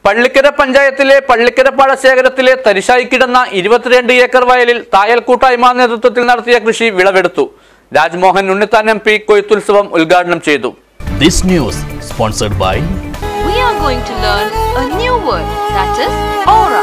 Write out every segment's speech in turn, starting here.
പള്ളിക്കര പഞ്ചായത്തിലെ പള്ളിക്കര പാടശേഖരത്തിലെ തരിശായി കിടന്ന ഇരുപത്തിരണ്ട് ഏക്കർ വയലിൽ തായൽ കൂട്ടായ്മ നേതൃത്വത്തിൽ നടത്തിയ കൃഷി വിളവെടുത്തു രാജ്മോഹൻ ഉണ്ണിത്താൻ എം പി കൊയ്ത്തുത്സവം ഉദ്ഘാടനം ചെയ്തു This news sponsored by we are going to learn a new word that is aura.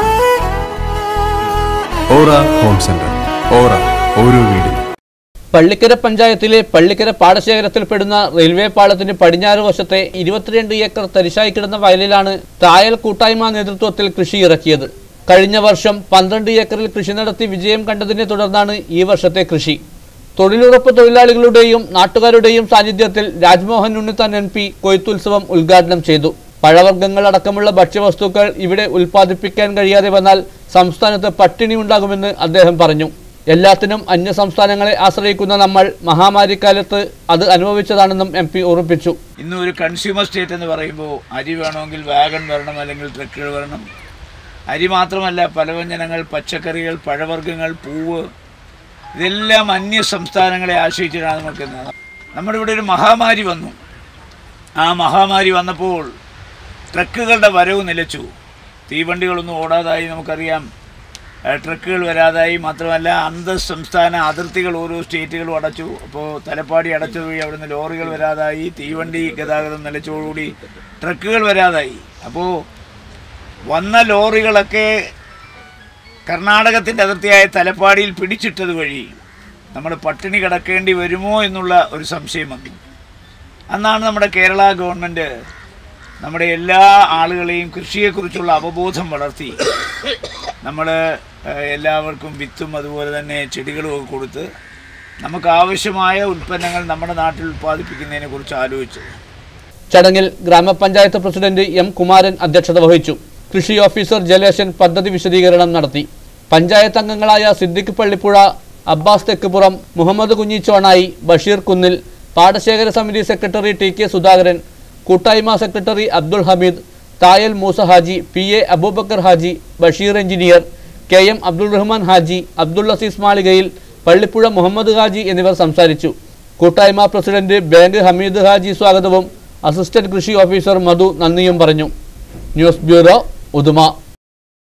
Aura home centre aura ഓരോ വീടും പള്ളിക്കര പഞ്ചായത്തിലെ പള്ളിക്കര പാടശേഖരത്തിൽപ്പെടുന്ന റെയിൽവേ പാളത്തിന് പടിഞ്ഞാറ് വശത്തെ ഇരുപത്തിരണ്ട് ഏക്കർ തരിശായി കിടന്ന വയലിലാണ് തായൽ കൂട്ടായ്മ നേതൃത്വത്തിൽ കൃഷി ഇറക്കിയത് കഴിഞ്ഞ വർഷം പന്ത്രണ്ട് ഏക്കറിൽ കൃഷി നടത്തി വിജയം കണ്ടതിനെ തുടർന്നാണ് ഈ വർഷത്തെ കൃഷി തൊഴിലുറപ്പ് തൊഴിലാളികളുടെയും നാട്ടുകാരുടെയും സാന്നിധ്യത്തിൽ രാജ്മോഹൻ ഉണ്ണിത്താൻ എം പി കൊയ്ത്തുത്സവം ഉദ്ഘാടനം ചെയ്തു പഴവർഗ്ഗങ്ങൾ അടക്കമുള്ള ഭക്ഷ്യവസ്തുക്കൾ ഇവിടെ ഉൽപ്പാദിപ്പിക്കാൻ കഴിയാതെ വന്നാൽ സംസ്ഥാനത്ത് പട്ടിണി ഉണ്ടാകുമെന്ന് അദ്ദേഹം പറഞ്ഞു എല്ലാത്തിനും അന്യ സംസ്ഥാനങ്ങളെ ആശ്രയിക്കുന്ന നമ്മൾ മഹാമാരിക്കാലത്ത് അത് അനുഭവിച്ചതാണെന്നും എം പി ഓർമ്മിപ്പിച്ചു ഇന്ന് ഒരു കൺസ്യൂമർ സ്റ്റേറ്റ് എന്ന് പറയുമ്പോൾ അരി വേണമെങ്കിൽ വാഗൺ വരണം അല്ലെങ്കിൽ ട്രക്കുകൾ വരണം അരി മാത്രമല്ല പലവ്യഞ്ജനങ്ങൾ പച്ചക്കറികൾ പഴവർഗ്ഗങ്ങൾ പൂവ് ഇതെല്ലാം അന്യ സംസ്ഥാനങ്ങളെ ആശ്രയിച്ചിട്ടാണ് നമുക്ക് ഇന്ന്. നമ്മുടെ ഇവിടെ ഒരു മഹാമാരി വന്നു ആ മഹാമാരി വന്നപ്പോൾ ട്രക്കുകളുടെ വരവ് നിലച്ചു തീവണ്ടികളൊന്നും ഓടാതായി നമുക്കറിയാം ഏഹ് ട്രക്കുകൾ വരാതായി മാത്രമല്ല അന്തർ സംസ്ഥാന അതിർത്തികൾ ഓരോ സ്റ്റേറ്റുകളും അടച്ചു അപ്പോൾ തലപ്പാടി അടച്ചതുവഴി അവിടുന്ന് ലോറികൾ വരാതായി തീവണ്ടി ഗതാഗതം നിലച്ചതോടുകൂടി ട്രക്കുകൾ വരാതായി അപ്പോൾ വന്ന ലോറികളൊക്കെ കർണാടകത്തിൻ്റെ അതിർത്തിയായ തലപ്പാടിയിൽ പിടിച്ചിട്ടത് വഴി നമ്മൾ പട്ടിണി കിടക്കേണ്ടി വരുമോ എന്നുള്ള ഒരു സംശയം വന്നു അന്നാണ് നമ്മുടെ കേരള ഗവൺമെൻറ് നമ്മുടെ എല്ലാ ആളുകളെയും കൃഷിയെക്കുറിച്ചുള്ള അവബോധം വളർത്തി നമ്മൾ എല്ലാവർക്കും വിത്തും അതുപോലെ തന്നെ ചെടികളും ഒക്കെ കൊടുത്ത് നമുക്ക് ആവശ്യമായ ഉൽപ്പന്നങ്ങൾ നമ്മുടെ നാട്ടിൽ ഉൽപ്പാദിപ്പിക്കുന്നതിനെ കുറിച്ച് ആലോചിച്ചത് ചടങ്ങിൽ ഗ്രാമപഞ്ചായത്ത് പ്രസിഡന്റ് എം കുമാരൻ അധ്യക്ഷത വഹിച്ചു കൃഷി ഓഫീസർ ജലേശൻ പദ്ധതി വിശദീകരണം നടത്തി പഞ്ചായത്ത് അംഗങ്ങളായ സിദ്ദിഖ് പള്ളിപ്പുഴ അബ്ബാസ് തെക്കുപുറം മുഹമ്മദ് കുഞ്ഞിച്ചോണായി ബഷീർ കുന്നിൽ പാടശേഖര സമിതി സെക്രട്ടറി ടി കെ സുധാകരൻ കൂട്ടായ്മ secretary Abdul Hameed Thayal Moosa Haji P A Aboobacker Haji Basheer engineer K M Abdul Rahman Haji Abdul Azeez Malikayil Pallippuzha Muhammad Haji എന്നിവർ സംസാരിച്ചു കൂട്ടായ്മ പ്രസിഡന്റ് ബാങ്ക് ഹമീദ് ഹാജി സ്വാഗതവും അസിസ്റ്റന്റ് കൃഷി ഓഫീസർ മധു നന്ദിയും പറഞ്ഞു ന്യൂസ് ബ്യൂറോ ഉദുമ